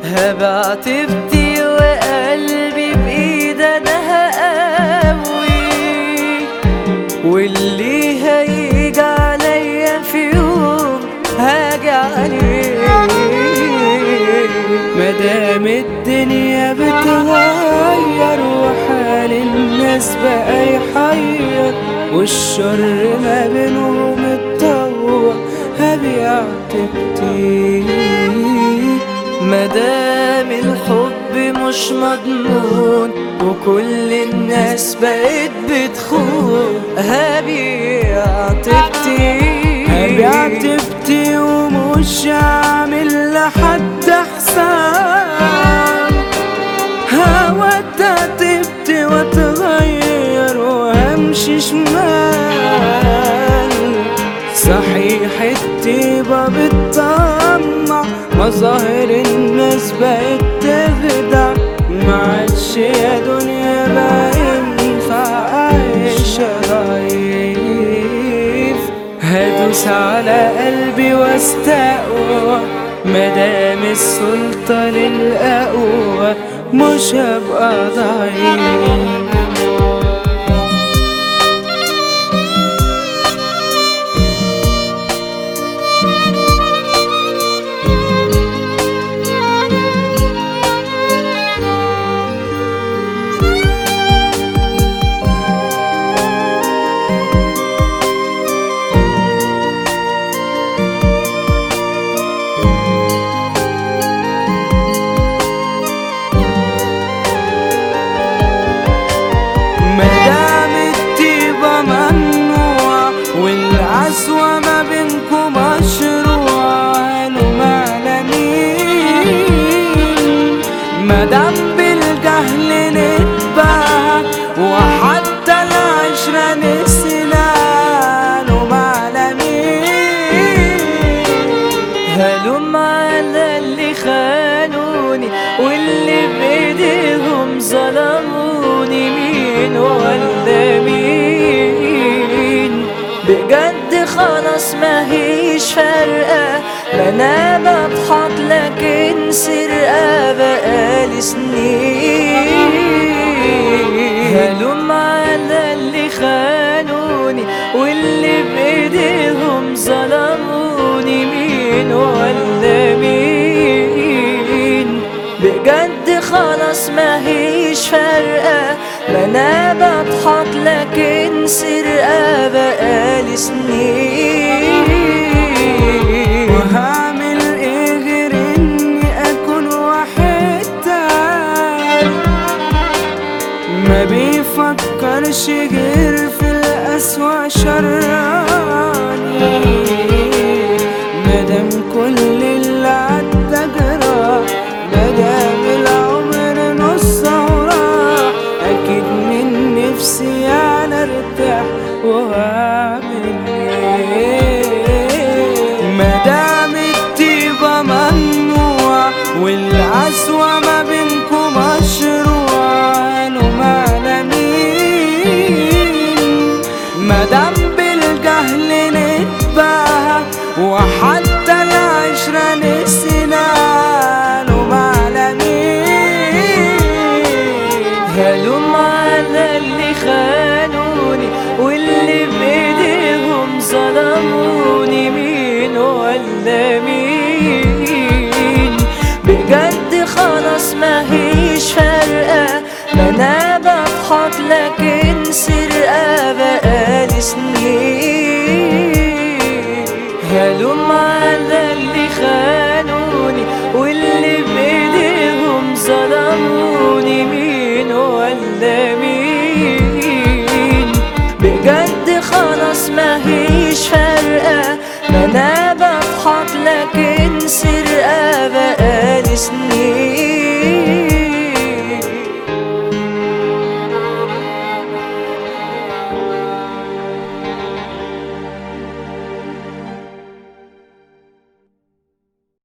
هبع طيبتي وقلبي بإيد أنا هقوي واللي هيجي عليا في يوم هاجي عليه مدام الدنيا بتغير وحال الناس بقى يحير والشر ما بينهم اتطور هبيع تبتي مدام الحب مش مضمون وكل الناس بقت بتخون هبيع تبتي هبيع تبتي ومش هعمل لحد حساب هودع تبتي واتغير وامشي شمال صحيح الطيبة بتطمع مظاهر الناس بقت تخدع معادش يا دنيا ما ينفع اعيش ضعيف هدوس على قلبي واستقوى مدام السلطة للأقوى مش هبقى ضعيف مدام الطيبة ممنوع والعزوة ما بينكم مشروع قالوا معلمين مدام بالجهل نتباع وحتى العشرة نسينا قالوا معلمين هلم على اللي خانوني واللي بايديهم ظلموني مين ولا مين بجد خلاص ماهيش فارقة ما انا بضحك لكن سرقة بقالي سنين هلم على اللي خانوني واللي بايديهم ظلموني مين ولا مين بجد خلاص ماهيش فارقة ما انا بضحك لكن سرقة بقالي سنين وهعمل ايه غير اني اكون واحد تاني ما بيفكرش غير في الأسوأ شراني مادام كل اللي عدى جرى مادام العمر نص وراح أكيد من نفسي أنا ارتاح وهعمل ايه مادام الطيبة ممنوع والعزوة ما بينكم مشروع قالوا معلمين مادام بالجهل نتباع وحتى العشرة نسينا قالوا معلمين هلم على اللي خانوني واللي بايديهم ظلموني مين ولا مين بجد خلاص ماهيش فارقة ما انا بضحك لكن سرقة بقالي سنين هلم على اللي خانوني واللي بايديهم ظلموني مين ولا مين بجد خلاص ماهيش فارقة ما انا بضحك لكن سرقة بقالي سنين